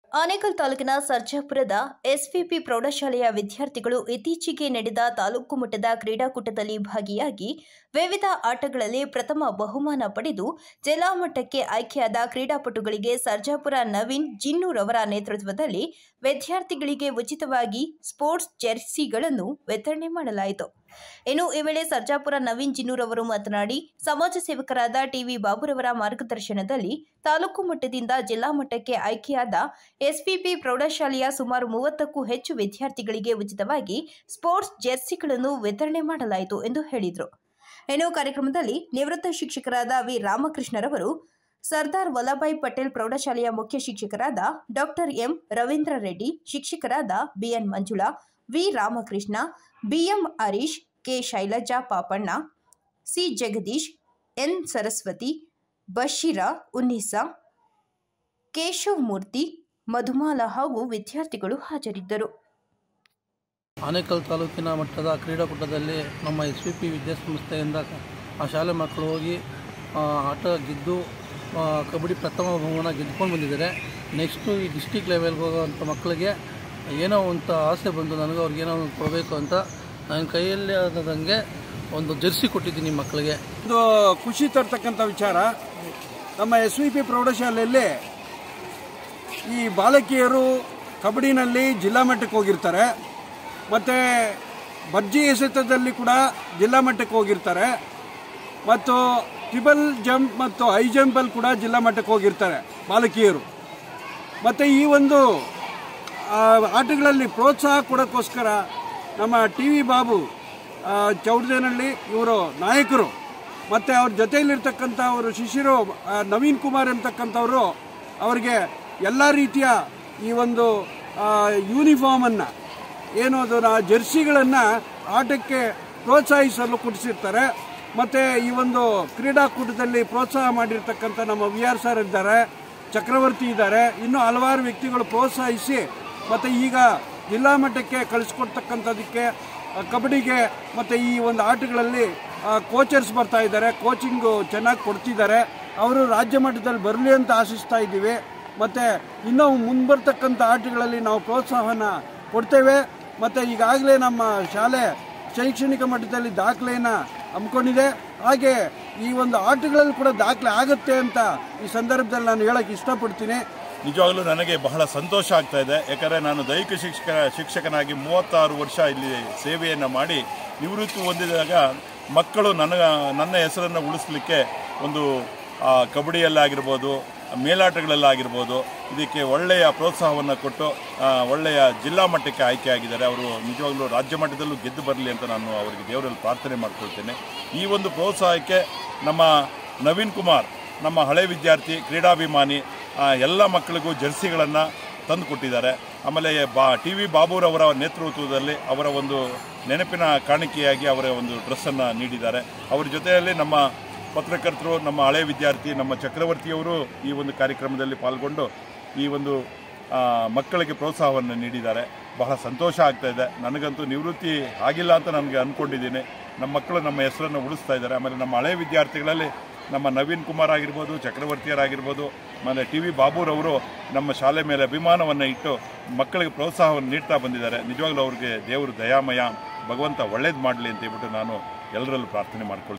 ಆನೇಕಲ್ ತಾಲೂಕಿನ ಸರ್ಜಾಪುರದ ಎಸ್ವಿಪಿ ಪ್ರೌಢಶಾಲೆಯ ವಿದ್ಯಾರ್ಥಿಗಳು ಇತ್ತೀಚೆಗೆ ನಡೆದ ತಾಲೂಕು ಮಟ್ಟದ ಕ್ರೀಡಾಕೂಟದಲ್ಲಿ ಭಾಗಿಯಾಗಿ ವಿವಿಧ ಆಟಗಳಲ್ಲಿ ಪ್ರಥಮ ಬಹುಮಾನ ಪಡೆದು ಜಿಲ್ಲಾ ಮಟ್ಟಕ್ಕೆ ಆಯ್ಕೆಯಾದ ಕ್ರೀಡಾಪಟುಗಳಿಗೆ ಸರ್ಜಾಪುರ ನವೀನ್ ಜಿನ್ನೂರವರ ನೇತೃತ್ವದಲ್ಲಿ ವಿದ್ಯಾರ್ಥಿಗಳಿಗೆ ಉಚಿತವಾಗಿ ಸ್ಪೋರ್ಟ್ಸ್ ಜೆರ್ಸಿಗಳನ್ನು ವಿತರಣೆ ಮಾಡಲಾಯಿತು ಇನ್ನು ಈ ವೇಳೆ ಸರ್ಜಾಪುರ ನವೀನ್ ಜಿನ್ನೂರ್ ಅವರು ಮಾತನಾಡಿ ಸಮಾಜ ಸೇವಕರಾದ ಟಿವಿ ಬಾಬುರವರ ಮಾರ್ಗದರ್ಶನದಲ್ಲಿ ತಾಲೂಕು ಮಟ್ಟದಿಂದ ಜಿಲ್ಲಾ ಮಟ್ಟಕ್ಕೆ ಆಯ್ಕೆಯಾದ ಎಸ್ಪಿಪಿ ಪ್ರೌಢಶಾಲೆಯ ಸುಮಾರು ಮೂವತ್ತಕ್ಕೂ ಹೆಚ್ಚು ವಿದ್ಯಾರ್ಥಿಗಳಿಗೆ ಉಚಿತವಾಗಿ ಸ್ಪೋರ್ಟ್ಸ್ ಜೆರ್ಸಿಗಳನ್ನು ವಿತರಣೆ ಮಾಡಲಾಯಿತು ಎಂದು ಹೇಳಿದರು ಇನ್ನು ಕಾರ್ಯಕ್ರಮದಲ್ಲಿ ನಿವೃತ್ತ ಶಿಕ್ಷಕರಾದ ವಿ ರಾಮಕೃಷ್ಣರವರು ಸರ್ದಾರ್ ವಲ್ಲಭಾಯ್ ಪಟೇಲ್ ಪ್ರೌಢಶಾಲೆಯ ಮುಖ್ಯ ಶಿಕ್ಷಕರಾದ ಡಾಕ್ಟರ್ ಎಂ ರವೀಂದ್ರ ರೆಡ್ಡಿ ಶಿಕ್ಷಕರಾದ BN Manjula V Ramakrishna BM Harish K Shailaja Papanna C Jagadish N Saraswati Bashira Unnisa Keshav Murthy Madhumala ಹಾಗೂ ವಿದ್ಯಾರ್ಥಿಗಳು ಹಾಜರಿದ್ದರು ಆನೇಕಲ್ ತಾಲೂಕಿನ ಮಟ್ಟದ ಕ್ರೀಡಾಕೂಟದಲ್ಲಿ ನಮ್ಮ ಎಸ್ ವಿ ಪಿ ವಿದ್ಯಾಸಂಸ್ಥೆಯಿಂದ ಆ ಶಾಲೆ ಮಕ್ಕಳು ಹೋಗಿ ಆ, ಆಟ ಗೆದ್ದು ಆ, ಕಬಡ್ಡಿ ಪ್ರಥಮ ಬಹುಮಾನ ಗೆದ್ದುಕೊಂಡು ಬಂದಿದ್ದಾರೆ ನೆಕ್ಸ್ಟು ಈ ಡಿಸ್ಟಿಕ್ ಲೆವೆಲ್ಗೆ ಹೋಗೋವಂಥ ಮಕ್ಕಳಿಗೆ ಏನೋ ಒಂದು ಆಸೆ ಬಂದು ನನಗೆ ಅವ್ರಿಗೆ ಏನೋ ಒಂದು ಕೊಡಬೇಕು ಅಂತ ನನ್ನ ಕೈಯಲ್ಲಿ ಆದಂಗೆ ಒಂದು ಜರ್ಸಿ ಕೊಟ್ಟಿದ್ದೀನಿ ಮಕ್ಕಳಿಗೆ ಒಂದು ಖುಷಿ ತರ್ತಕ್ಕಂಥ ವಿಚಾರ ನಮ್ಮ ಎಸ್ ವಿ ಪಿ ಪ್ರೌಢಶಾಲೆಯಲ್ಲಿ ಈ ಬಾಲಕಿಯರು ಕಬಡ್ಡಿನಲ್ಲಿ ಜಿಲ್ಲಾ ಮಟ್ಟಕ್ಕೆ ಹೋಗಿರ್ತಾರೆ ಮತ್ತು ಭರ್ಜಿ ಎಸೆತದಲ್ಲಿ ಕೂಡ ಜಿಲ್ಲಾ ಮಟ್ಟಕ್ಕೆ ಹೋಗಿರ್ತಾರೆ ಮತ್ತು ಟ್ರಿಬಲ್ ಜಂಪ್ ಮತ್ತು ಹೈ ಜಂಪಲ್ಲಿ ಕೂಡ ಜಿಲ್ಲಾ ಮಟ್ಟಕ್ಕೆ ಹೋಗಿರ್ತಾರೆ ಬಾಲಕಿಯರು ಮತ್ತು ಈ ಒಂದು ಆ, ಆಟಗಳಲ್ಲಿ ಪ್ರೋತ್ಸಾಹ ಕೊಡೋಕ್ಕೋಸ್ಕರ ನಮ್ಮ ಟಿ ವಿ ಬಾಬು ಆ, ಚೌಡದೇನಹಳ್ಳಿ ಇವರು ನಾಯಕರು ಮತ್ತು ಅವ್ರ ಜೊತೆಯಲ್ಲಿರ್ತಕ್ಕಂಥ ಅವರು ಶಿಷ್ಯರು ಆ, ನವೀನ್ ಕುಮಾರ್ ಅಂತಕ್ಕಂಥವರು ಅವರಿಗೆ ಎಲ್ಲ ರೀತಿಯ ಈ ಒಂದು ಯೂನಿಫಾರ್ಮನ್ನು ಏನು ಅದು ಜೆರ್ಸಿಗಳನ್ನು ಆಟಕ್ಕೆ ಪ್ರೋತ್ಸಾಹಿಸಲು ಕೊಡಿಸಿರ್ತಾರೆ ಮತ್ತು ಈ ಒಂದು ಕ್ರೀಡಾಕೂಟದಲ್ಲಿ ಪ್ರೋತ್ಸಾಹ ಮಾಡಿರ್ತಕ್ಕಂಥ ನಮ್ಮ ವಿ ಆರ್ ಸರ್ ಇದ್ದಾರೆ ಚಕ್ರವರ್ತಿ ಇದ್ದಾರೆ ಇನ್ನೂ ಹಲವಾರು ವ್ಯಕ್ತಿಗಳು ಪ್ರೋತ್ಸಾಹಿಸಿ ಮತ್ತು ಈಗ ಜಿಲ್ಲಾ ಮಟ್ಟಕ್ಕೆ ಕಳಿಸ್ಕೊಡ್ತಕ್ಕಂಥದ್ದಕ್ಕೆ ಆ, ಕಬಡ್ಡಿಗೆ ಮತ್ತು ಈ ಒಂದು ಆಟಗಳಲ್ಲಿ ಕೋಚರ್ಸ್ ಬರ್ತಾ ಇದ್ದಾರೆ ಕೋಚಿಂಗು ಚೆನ್ನಾಗಿ ಕೊಡ್ತಿದ್ದಾರೆ ಅವರು ರಾಜ್ಯ ಮಟ್ಟದಲ್ಲಿ ಬರಲಿ ಅಂತ ಆಶಿಸ್ತಾ ಇದ್ದೀವಿ ಮತ್ತು ಇನ್ನೂ ಮುಂಬರ್ತಕ್ಕಂಥ ಆಟಗಳಲ್ಲಿ ನಾವು ಪ್ರೋತ್ಸಾಹನ ಕೊಡ್ತೇವೆ ಮತ್ತು ಈಗಾಗಲೇ ನಮ್ಮ ಶಾಲೆ ಶೈಕ್ಷಣಿಕ ಮಟ್ಟದಲ್ಲಿ ದಾಖಲೆಯನ್ನು ಹಮ್ಮಿಕೊಂಡಿದೆ ಹಾಗೆ ಈ ಒಂದು ಆಟಗಳಲ್ಲಿ ಕೂಡ ದಾಖಲೆ ಆಗುತ್ತೆ ಅಂತ ಈ ಸಂದರ್ಭದಲ್ಲಿ ನಾನು ಹೇಳಕ್ಕೆ ಇಷ್ಟಪಡ್ತೀನಿ ನಿಜವಾಗ್ಲೂ ನನಗೆ ಬಹಳ ಸಂತೋಷ ಆಗ್ತಾ ಇದೆ ಯಾಕಂದರೆ ನಾನು ದೈಹಿಕ ಶಿಕ್ಷಕ ಶಿಕ್ಷಕನಾಗಿ ಮೂವತ್ತಾರು ವರ್ಷ ಇಲ್ಲಿ ಸೇವೆಯನ್ನು ಮಾಡಿ ನಿವೃತ್ತಿ ಹೊಂದಿದಾಗ ಮಕ್ಕಳು ನನ್ನ ನನ್ನ ಹೆಸರನ್ನು ಉಳಿಸ್ಲಿಕ್ಕೆ ಒಂದು ಆ, ಕಬಡ್ಡಿಯಲ್ಲಾಗಿರ್ಬೋದು ಮೇಲಾಟಗಳಲ್ಲಾಗಿರ್ಬೋದು ಇದಕ್ಕೆ ಒಳ್ಳೆಯ ಪ್ರೋತ್ಸಾಹವನ್ನು ಕೊಟ್ಟು ಆ, ಒಳ್ಳೆಯ ಜಿಲ್ಲಾ ಮಟ್ಟಕ್ಕೆ ಆಯ್ಕೆಯಾಗಿದ್ದಾರೆ ಅವರು ನಿಜವಾಗ್ಲೂ ರಾಜ್ಯ ಮಟ್ಟದಲ್ಲೂ ಗೆದ್ದು ಬರಲಿ ಅಂತ ನಾನು ಅವರಿಗೆ ದೇವರಲ್ಲಿ ಪ್ರಾರ್ಥನೆ ಮಾಡ್ಕೊಳ್ತೇನೆ ಈ ಒಂದು ಪ್ರೋತ್ಸಾಹಕ್ಕೆ ನಮ್ಮ ನವೀನ್ ಕುಮಾರ್ ನಮ್ಮ ಹಳೆ ವಿದ್ಯಾರ್ಥಿ ಕ್ರೀಡಾಭಿಮಾನಿ ಆ, ಎಲ್ಲ ಮಕ್ಕಳಿಗೂ ಜರ್ಸಿಗಳನ್ನು ತಂದು ಕೊಟ್ಟಿದ್ದಾರೆ ಆಮೇಲೆ ಬಾ ಟಿ ವಿ ಬಾಬುರವರ ನೇತೃತ್ವದಲ್ಲಿ ಅವರ ಒಂದು ನೆನಪಿನ ಕಾಣಿಕೆಯಾಗಿ ಅವರ ಒಂದು ಡ್ರೆಸ್ಸನ್ನು ನೀಡಿದ್ದಾರೆ ಅವರ ಜೊತೆಯಲ್ಲಿ ನಮ್ಮ ಪತ್ರಕರ್ತರು ನಮ್ಮ ಹಳೆ ವಿದ್ಯಾರ್ಥಿ ನಮ್ಮ ಚಕ್ರವರ್ತಿಯವರು ಈ ಒಂದು ಕಾರ್ಯಕ್ರಮದಲ್ಲಿ ಪಾಲ್ಗೊಂಡು ಈ ಒಂದು ಆ, ಮಕ್ಕಳಿಗೆ ಪ್ರೋತ್ಸಾಹವನ್ನು ನೀಡಿದ್ದಾರೆ ಬಹಳ ಸಂತೋಷ ಆಗ್ತಾ ಇದೆ ನನಗಂತೂ ನಿವೃತ್ತಿ ಆಗಿಲ್ಲ ಅಂತ ನನಗೆ ಅಂದ್ಕೊಂಡಿದ್ದೀನಿ ನಮ್ಮ ಮಕ್ಕಳು ನಮ್ಮ ಹೆಸರನ್ನು ಉಳಿಸ್ತಾ ಇದ್ದಾರೆ ಆಮೇಲೆ ನಮ್ಮ ಹಳೆ ವಿದ್ಯಾರ್ಥಿಗಳಲ್ಲಿ ನಮ್ಮ ನವೀನ್ ಕುಮಾರ್ ಆಗಿರ್ಬೋದು ಚಕ್ರವರ್ತಿಯರಾಗಿರ್ಬೋದು ಆಮೇಲೆ ಟಿ ವಿ ಬಾಬುರವರು ನಮ್ಮ ಶಾಲೆ ಮೇಲೆ ಅಭಿಮಾನವನ್ನು ಇಟ್ಟು ಮಕ್ಕಳಿಗೆ ಪ್ರೋತ್ಸಾಹವನ್ನು ನೀಡ್ತಾ ಬಂದಿದ್ದಾರೆ ನಿಜವಾಗ್ಲೂ ಅವ್ರಿಗೆ ದೇವರು ದಯಾಮಯ ಭಗವಂತ ಒಳ್ಳೇದು ಮಾಡಲಿ ಅಂತ ಹೇಳ್ಬಿಟ್ಟು ನಾನು ಎಲ್ಲರಲ್ಲೂ ಪ್ರಾರ್ಥನೆ ಮಾಡ್ಕೊಳ್ತೀನಿ